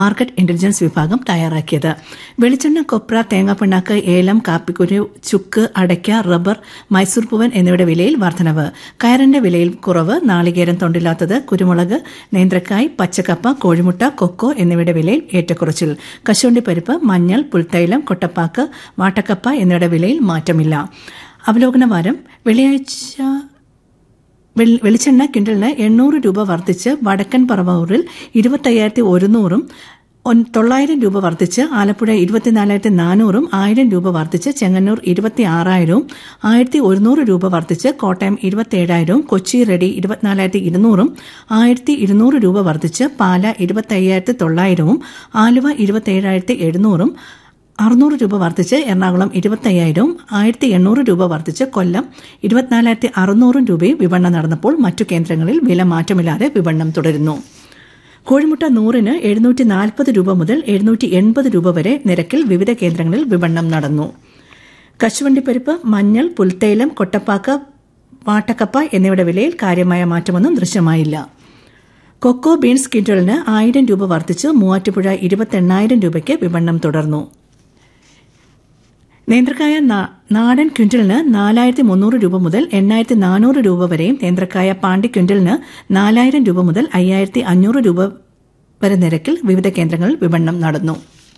market intelligence വിഭാഗം തയ്യാറാക്കിയത് വെളിച്ചെണ്ണ കൊപ്ര തേങ്ങാപ്പിണ്ണാക്ക് ഏലം കാപ്പിക്കുരു ചുക്ക് അടയ്ക്ക റബ്ബർ മൈസൂർ പൂവൻ എന്നിവയുടെ വിലയിൽ വർധനവ് കയറിന്റെ വിലയിൽ കുറവ് നാളികേരം തൊണ്ടില്ലാത്തത് കുരുമുളക് നേന്ത്രക്കായ് പച്ചക്കപ്പ കോഴിമുട്ട കൊക്കോ എന്നിവയുടെ വിലയിൽ ഏറ്റക്കുറച്ചിൽ കശുവണ്ടിപ്പരിപ്പ് മഞ്ഞൾ പുൽത്തൈലം കൊട്ടപ്പാക്ക് വാട്ടക്കപ്പ എന്നിവയുടെ വിലയിൽ മാറ്റമില്ല അവലോകന വാരം വെള്ളിയാഴ്ച വെളിച്ചെണ്ണ ക്വിന്റലിന് എണ്ണൂറ് രൂപ വർദ്ധിച്ച് വടക്കൻ പറവൂരിൽ ഇരുപത്തയ്യായിരത്തി ഒരുന്നൂറും തൊള്ളായിരം രൂപ വർദ്ധിച്ച് ആലപ്പുഴ ഇരുപത്തിനാലായിരത്തി നാനൂറും ആയിരം രൂപ വർദ്ധിച്ച് ചെങ്ങന്നൂർ ഇരുപത്തി ആറായിരവും ആയിരത്തി ഒരുന്നൂറ് രൂപ വർദ്ധിച്ച് കോട്ടയം ഇരുപത്തിയേഴായിരവും കൊച്ചി റെഡി ഇരുപത്തിനാലായിരത്തി ഇരുന്നൂറും ആയിരത്തി ഇരുന്നൂറ് രൂപ വർദ്ധിച്ച് പാല ഇരുപത്തയ്യായിരത്തി തൊള്ളായിരവും ആലുവ ഇരുപത്തിയേഴായിരത്തി എഴുന്നൂറും അറുന്നൂറ് രൂപ വർദ്ധിച്ച് എറണാകുളം ഇരുപത്തയ്യായിരവും ആയിരത്തി എണ്ണൂറ് രൂപ വർദ്ധിച്ച് കൊല്ലം ഇരുപത്തിനാലായിരത്തി അറുന്നൂറും രൂപയും വിപണനം നടന്നപ്പോൾ മറ്റു കേന്ദ്രങ്ങളിൽ വില മാറ്റമില്ലാതെ വിപണനം തുടരുന്നു കോഴിമുട്ട നൂറിന് എഴുന്നൂറ്റി നാൽപ്പത് രൂപ മുതൽ എഴുന്നൂറ്റി എൺപത് രൂപ വരെ നിരക്കിൽ വിവിധ കേന്ദ്രങ്ങളിൽ വിപണനം നടന്നു കശുവണ്ടിപ്പരിപ്പ് മഞ്ഞൾ പുൽത്തൈലം കൊട്ടപ്പാക്ക വാട്ടക്കപ്പ എന്നിവയുടെ വിലയിൽ കാര്യമായ മാറ്റമൊന്നും ദൃശ്യമായില്ല കൊക്കോ ബീൻസ് ക്വിന്റലിന് ആയിരം രൂപ വർദ്ധിച്ച് മൂവാറ്റുപുഴ ഇരുപത്തെണ്ണായിരം രൂപയ്ക്ക് വിപണനം തുടർന്നു നേന്ത്രക്കായ നാടൻ ക്വിന്റലിന് നാലായിരത്തി മുന്നൂറ് രൂപ മുതൽ എണ്ണായിരത്തി നാനൂറ് രൂപ വരെയും നേന്ത്രക്കായ പാണ്ടി ക്വിന്റലിന് നാലായിരം രൂപ മുതൽ അയ്യായിരത്തി അഞ്ഞൂറ് രൂപ വരെ നിരക്കിൽ വിവിധ കേന്ദ്രങ്ങളിൽ വിപണനം നടന്നു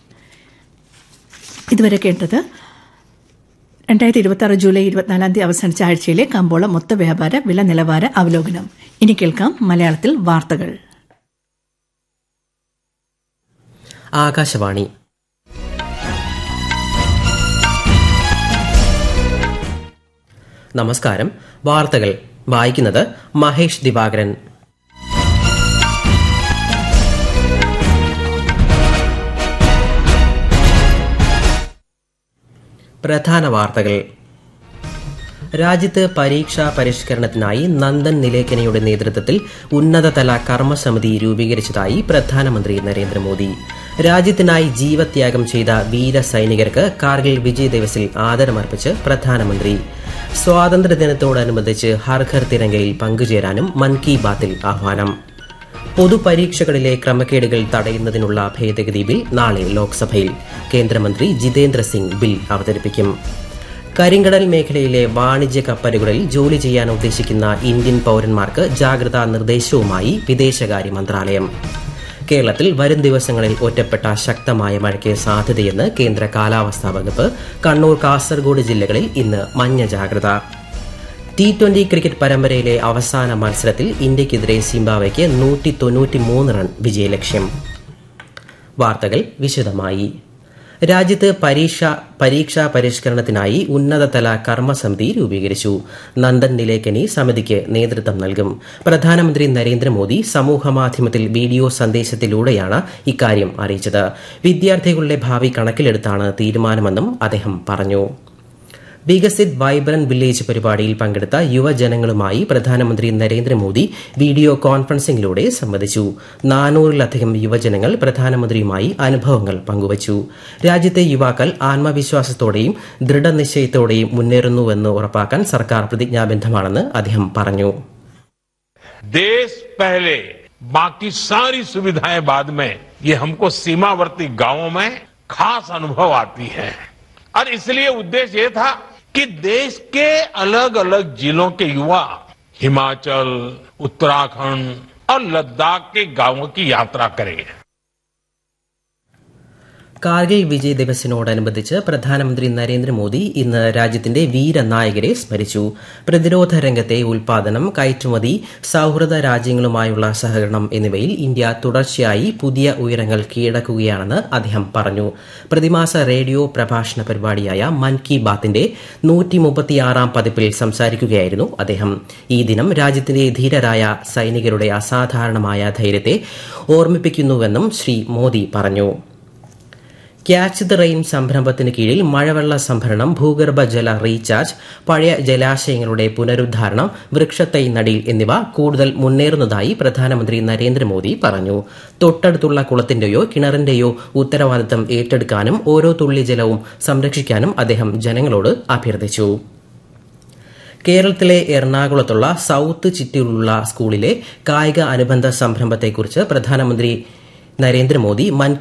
ഇതുവരെ കേട്ടത് രണ്ടായിരത്തി ഇരുപത്തി ആറ് ജൂലൈ ഇരുപത്തിനാലാം തീയതി അവസാനിച്ച ആഴ്ചയിലെ കമ്പോള മൊത്ത വ്യാപാര വില നിലവാര അവലോകനം ഇനി കേൾക്കാം മലയാളത്തിൽ വാർത്തകൾ ആകാശവാണി നമസ്കാരം വാർത്തകൾ വായിക്കുന്നത് മഹേഷ് ദിവാകരൻ പ്രധാന വാർത്തകൾ രാജ്യത്ത് പരീക്ഷാ പരിഷ്കരണത്തിനായി നന്ദൻ നിലേക്കനയുടെ നേതൃത്വത്തിൽ ഉന്നതതല കർമ്മസമിതി രൂപീകരിച്ചതായി പ്രധാനമന്ത്രി നരേന്ദ്രമോദി രാജ്യത്തിനായി ജീവത്യാഗം ചെയ്ത വീര സൈനികർക്ക് കാർഗിൽ വിജയ് ദിവസിൽ ആദരമർപ്പിച്ച് പ്രധാനമന്ത്രി സ്വാതന്ത്ര്യദിനത്തോടനുബന്ധിച്ച് ഹർഘർ തിരങ്കയിൽ പങ്കുചേരാനും മൻ കി ബാത്തിൽ ആഹ്വാനം പൊതുപരീക്ഷകളിലെ ക്രമക്കേടുകൾ തടയുന്നതിനുള്ള ഭേദഗതി ബിൽ നാളെ ലോക്സഭയിൽ കേന്ദ്രമന്ത്രി ജിതേന്ദ്ര സിംഗ് ബിൽ അവതരിപ്പിക്കും കരിങ്കടൽ മേഖലയിലെ വാണിജ്യ കപ്പലുകളിൽ ജോലി ചെയ്യാൻ ഉദ്ദേശിക്കുന്ന ഇന്ത്യൻ പൌരന്മാർക്ക് ജാഗ്രതാ നിർദ്ദേശവുമായി വിദേശകാര്യ മന്ത്രാലയം കേരളത്തിൽ വരും ദിവസങ്ങളിൽ ഒറ്റപ്പെട്ട ശക്തമായ മഴയ്ക്ക് സാധ്യതയെന്ന് കേന്ദ്ര കാലാവസ്ഥാ വകുപ്പ് കണ്ണൂർ കാസർഗോഡ് ജില്ലകളിൽ ഇന്ന് മഞ്ഞ ജാഗ്രത ടി ട്വന്റി ക്രിക്കറ്റ് പരമ്പരയിലെ അവസാന മത്സരത്തിൽ ഇന്ത്യയ്ക്കെതിരെ സിംബാവയ്ക്ക് നൂറ്റി തൊണ്ണൂറ്റിമൂന്ന് റൺ വിജയലക്ഷ്യം വാർത്തകൾ വിശദമായി രാജ്യത്ത് പരീക്ഷ പരീക്ഷാ പരിഷ്കരണത്തിനായി ഉന്നതതല കർമ്മസമിതി രൂപീകരിച്ചു നന്ദൻ നിലേക്കനി സമിതിക്ക് നേതൃത്വം നൽകും പ്രധാനമന്ത്രി നരേന്ദ്രമോദി സമൂഹമാധ്യമത്തിൽ വീഡിയോ സന്ദേശത്തിലൂടെയാണ് ഇക്കാര്യം അറിയിച്ചത് വിദ്യാർത്ഥികളുടെ ഭാവി കണക്കിലെടുത്താണ് തീരുമാനമെന്നും അദ്ദേഹം പറഞ്ഞു വികസിത് വൈബ്രന്റ് വില്ലേജ് പരിപാടിയിൽ പങ്കെടുത്ത യുവജനങ്ങളുമായി പ്രധാനമന്ത്രി നരേന്ദ്രമോദി വീഡിയോ കോൺഫറൻസിംഗിലൂടെ സംവദിച്ചു നാനൂറിലധികം യുവജനങ്ങൾ പ്രധാനമന്ത്രിയുമായി അനുഭവങ്ങൾ പങ്കുവച്ചു രാജ്യത്തെ യുവാക്കൾ ആത്മവിശ്വാസത്തോടെയും ദൃഢനിശ്ചയത്തോടെയും മുന്നേറുന്നുവെന്ന് ഉറപ്പാക്കാൻ സർക്കാർ പ്രതിജ്ഞാബദ്ധമാണെന്ന് അദ്ദേഹം പറഞ്ഞു देश पहले बाकी सारी सुविधाएं बाद में ये हमको सीमावर्ती गांवों में खास अनुभव आती है और इसलिए उद्देश्य ये था कि देश के अलग अलग जिलों के युवा हिमाचल उत्तराखंड और लद्दाख के गांवों की यात्रा करें കാർഗിൽ വിജയ് ദിവസിനോടനുബന്ധിച്ച് പ്രധാനമന്ത്രി നരേന്ദ്രമോദി ഇന്ന് രാജ്യത്തിന്റെ വീരനായകരെ സ്മരിച്ചു പ്രതിരോധ രംഗത്തെ ഉൽപാദനം കയറ്റുമതി സൌഹൃദ രാജ്യങ്ങളുമായുള്ള സഹകരണം എന്നിവയിൽ ഇന്ത്യ തുടർച്ചയായി പുതിയ ഉയരങ്ങൾ കീഴടക്കുകയാണെന്ന് അദ്ദേഹം പറഞ്ഞു പ്രതിമാസ റേഡിയോ പ്രഭാഷണ പരിപാടിയായ മൻ കി ബാത്തിന്റെ നൂറ്റിമുപ്പത്തിയാറാം പതിപ്പിൽ സംസാരിക്കുകയായിരുന്നു അദ്ദേഹം ഈ ദിനം രാജ്യത്തിന്റെ ധീരരായ സൈനികരുടെ അസാധാരണമായ ധൈര്യത്തെ ഓർമ്മിപ്പിക്കുന്നുവെന്നും ശ്രീ മോദി പറഞ്ഞു ക്യാച്ച് ദ റെയിൻ സംരംഭത്തിന് കീഴിൽ മഴവെള്ള സംഭരണം ഭൂഗർഭ ജല റീചാർജ് പഴയ ജലാശയങ്ങളുടെ പുനരുദ്ധാരണം വൃക്ഷത്തൈ നടീൽ എന്നിവ കൂടുതൽ മുന്നേറുന്നതായി പ്രധാനമന്ത്രി നരേന്ദ്രമോദി പറഞ്ഞു തൊട്ടടുത്തുള്ള കുളത്തിന്റെയോ കിണറിന്റെയോ ഉത്തരവാദിത്തം ഏറ്റെടുക്കാനും ഓരോ തുള്ളി ജലവും സംരക്ഷിക്കാനും അദ്ദേഹം ജനങ്ങളോട് അഭ്യർത്ഥിച്ചു കേരളത്തിലെ എറണാകുളത്തുള്ള സൌത്ത് ചിറ്റൂരിലുള്ള സ്കൂളിലെ കായിക അനുബന്ധ സംരംഭത്തെക്കുറിച്ച് പ്രധാനമന്ത്രി നരേന്ദ്രമോദി മൻ